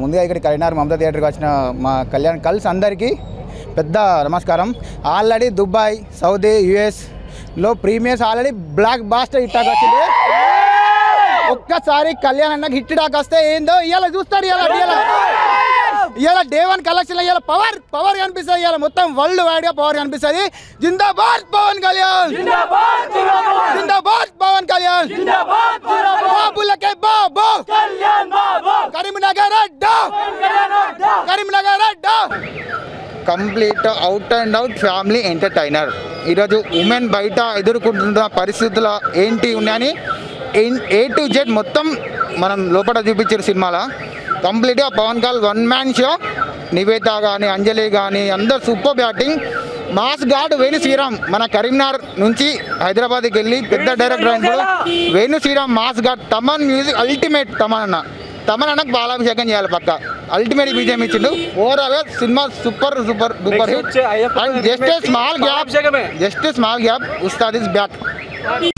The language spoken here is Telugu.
ముందుగా ఇక్కడ కరీంనగర్ మమతా థియేటర్కి వచ్చిన మా కళ్యాణ్ కల్స్ అందరికీ పెద్ద నమస్కారం ఆల్రెడీ దుబాయ్ సౌదీ యుఎస్లో premieres already blockbuster hit talk వచ్చింది ఒక్కసారి కళ్యాణ్ అన్నకి హిట్ డాక్ వస్తే ఏందో ఇవాళ చూస్తాడు ఇవాళ ఇవాళ ఇవాళ డే వన్ కలెక్షన్ ఇవాళ పవర్ పవర్ కనిపిస్తుంది ఇవాళ మొత్తం వరల్డ్ వైడ్ గా పవర్ కనిపిస్తుంది జిందాబాద్ పవన్ కళ్యాణ్ జిందాబాద్ పవన్ కళ్యాణ్ బాబులకే బాబు కరీంనగర్ అడ్డా కరీంనగర్ అడ్డా complete out and out family entertainer ఈరోజు ఉమెన్ బయట ఎదుర్కొంటున్న పరిస్థితుల ఏంటి ఉన్నాయని ఏ టు జెడ్ మొత్తం మనం లోపల చూపించారు సినిమాలో కంప్లీట్గా Pawan Kalyan one man show Nivetha కానీ అంజలి కానీ అందరు super batting mass god Venu Sriram మన కరీంనగర్ నుంచి హైదరాబాద్కి వెళ్ళి పెద్ద డైరెక్టర్ అయినప్పుడు Venu Sriram mass god Thaman music ultimate Thaman అన్న తమన్ అన్నకు బాలాభిషేకం చేయాలి పక్క అల్టిమేట్ విజయం ఇచ్చిండు ఓవరాల్ గా సినిమా super super duper hit and just small gap just small gap Ustaad is back